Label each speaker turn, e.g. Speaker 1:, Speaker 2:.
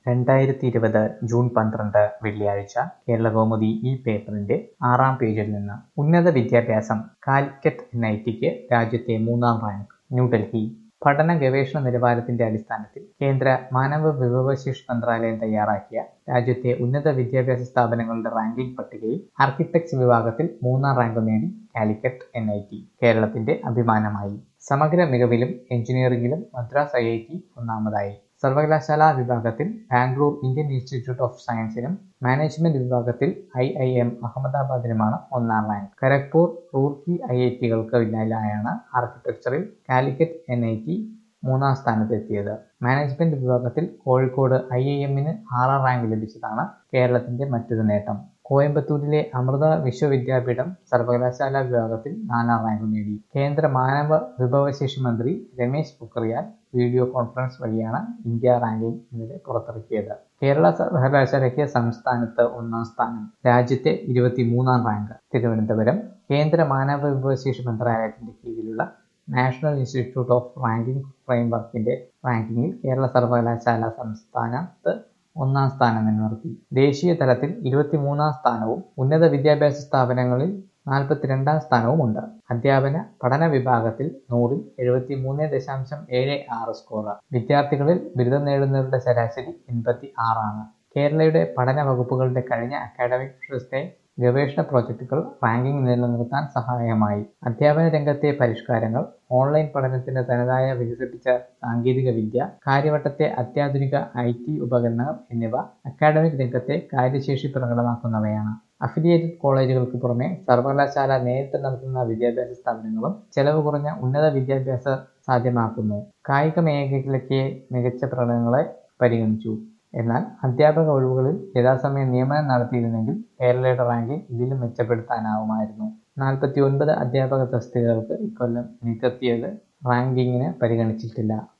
Speaker 1: രണ്ടായിരത്തി ഇരുപത് ജൂൺ പന്ത്രണ്ട് വെള്ളിയാഴ്ച കേരളകൗമുദി ഈ പേപ്പറിന്റെ ആറാം പേജിൽ നിന്ന് ഉന്നത വിദ്യാഭ്യാസം കാലിക്കറ്റ് എൻ ഐ ടിക്ക് രാജ്യത്തെ മൂന്നാം റാങ്ക് ന്യൂഡൽഹി പഠന ഗവേഷണ നിലവാരത്തിന്റെ അടിസ്ഥാനത്തിൽ കേന്ദ്ര മാനവ വിഭവശേഷി മന്ത്രാലയം തയ്യാറാക്കിയ രാജ്യത്തെ ഉന്നത വിദ്യാഭ്യാസ സ്ഥാപനങ്ങളുടെ റാങ്കിംഗ് പട്ടികയിൽ ആർക്കിടെക്ചർ വിഭാഗത്തിൽ മൂന്നാം റാങ്ക് നേടി കാലിക്കറ്റ് എൻ ഐ ടി കേരളത്തിന്റെ അഭിമാനമായി സമഗ്ര മികവിലും എഞ്ചിനീയറിംഗിലും മദ്രാസ് ഐ ഐ ടി ഒന്നാമതായി സർവകലാശാല വിഭാഗത്തിൽ ബാംഗ്ലൂർ ഇന്ത്യൻ ഇൻസ്റ്റിറ്റ്യൂട്ട് ഓഫ് സയൻസിനും മാനേജ്മെന്റ് വിഭാഗത്തിൽ ഐ ഐ എം അഹമ്മദാബാദിനുമാണ് ഒന്നാം rank Kharagpur Roorkee I I ടികൾക്ക് പിന്നാലെയാണ് ആർക്കിടെക്ചറിൽ കാലിക്കറ്റ് എൻ ഐ ടി മൂന്നാം സ്ഥാനത്തെത്തിയത് മാനേജ്മെന്റ് വിഭാഗത്തിൽ കോഴിക്കോട് ഐ ഐ എമ്മിന് ആറാം റാങ്ക് ലഭിച്ചതാണ് കേരളത്തിന്റെ മറ്റൊരു നേട്ടം കോയമ്പത്തൂരിലെ അമൃത വിശ്വവിദ്യാപീഠം സർവകലാശാല വിഭാഗത്തിൽ നാലാം റാങ്ക് നേടി കേന്ദ്ര മാനവ വിഭവശേഷി മന്ത്രി രമേശ് പൊഖറിയാൽ വീഡിയോ കോൺഫറൻസ് വഴിയാണ് ഇന്ത്യ റാങ്കിംഗ് ഇന്നലെ പുറത്തിറക്കിയത് കേരള സർവകലാശാലയ്ക്ക് സംസ്ഥാനത്ത് ഒന്നാം സ്ഥാനം രാജ്യത്തെ ഇരുപത്തിമൂന്നാം റാങ്ക് തിരുവനന്തപുരം കേന്ദ്ര മാനവ വിഭവശേഷി മന്ത്രാലയത്തിന്റെ കീഴിലുള്ള നാഷണൽ ഇൻസ്റ്റിറ്റ്യൂട്ട് ഓഫ് റാങ്കിംഗ് ഫ്രെയിംവർക്കിന്റെ റാങ്കിങ്ങിൽ കേരള സർവകലാശാല സംസ്ഥാനത്ത് ഒന്നാം സ്ഥാനം നിലനിർത്തി ദേശീയ തലത്തിൽ ഇരുപത്തിമൂന്നാം സ്ഥാനവും ഉന്നത വിദ്യാഭ്യാസ സ്ഥാപനങ്ങളിൽ നാൽപ്പത്തിരണ്ടാം സ്ഥാനവുമുണ്ട് അധ്യാപന പഠന വിഭാഗത്തിൽ നൂറിൽ എഴുപത്തി മൂന്ന് ദശാംശം ഏഴ് ആറ് സ്കോർ വിദ്യാർത്ഥികളിൽ ബിരുദം നേടുന്നവരുടെ ശരാശരി എൺപത്തി ആറാണ് കേരളയുടെ പഠന വകുപ്പുകളുടെ കഴിഞ്ഞ അക്കാഡമിക് വർഷത്തെ ഗവേഷണ പ്രോജക്റ്റുകൾ റാങ്കിംഗ് നിലനിർത്താൻ സഹായകമായി അധ്യാപന രംഗത്തെ പരിഷ്കാരങ്ങൾ ഓൺലൈൻ പഠനത്തിന് തനതായ വികസിപ്പിച്ച സാങ്കേതിക വിദ്യ കാര്യവട്ടത്തെ അത്യാധുനിക ഐ ടി ഉപകരണങ്ങൾ എന്നിവ അക്കാഡമിക് രംഗത്തെ കാര്യശേഷി പ്രകടമാക്കുന്നവയാണ് അഫിലിയേറ്റഡ് കോളേജുകൾക്ക് പുറമെ സർവകലാശാല നേരിട്ട് നടത്തുന്ന വിദ്യാഭ്യാസ സ്ഥാപനങ്ങളും ചെലവ് കുറഞ്ഞ ഉന്നത വിദ്യാഭ്യാസം സാധ്യമാക്കുന്നു കായിക മേഖലയ്ക്ക് മികച്ച പ്രകടനങ്ങളെ പരിഗണിച്ചു എന്നാൽ അധ്യാപക ഒഴിവുകളിൽ യഥാസമയം നിയമനം നടത്തിയിരുന്നെങ്കിൽ കേരളയുടെ റാങ്കിംഗ് ഇതിലും മെച്ചപ്പെടുത്താനാവുമായിരുന്നു നാൽപ്പത്തി ഒൻപത് അധ്യാപക തസ്തികകൾക്ക് ഇക്കൊല്ലം നികത്തിയത് റാങ്കിങ്ങിന് പരിഗണിച്ചിട്ടില്ല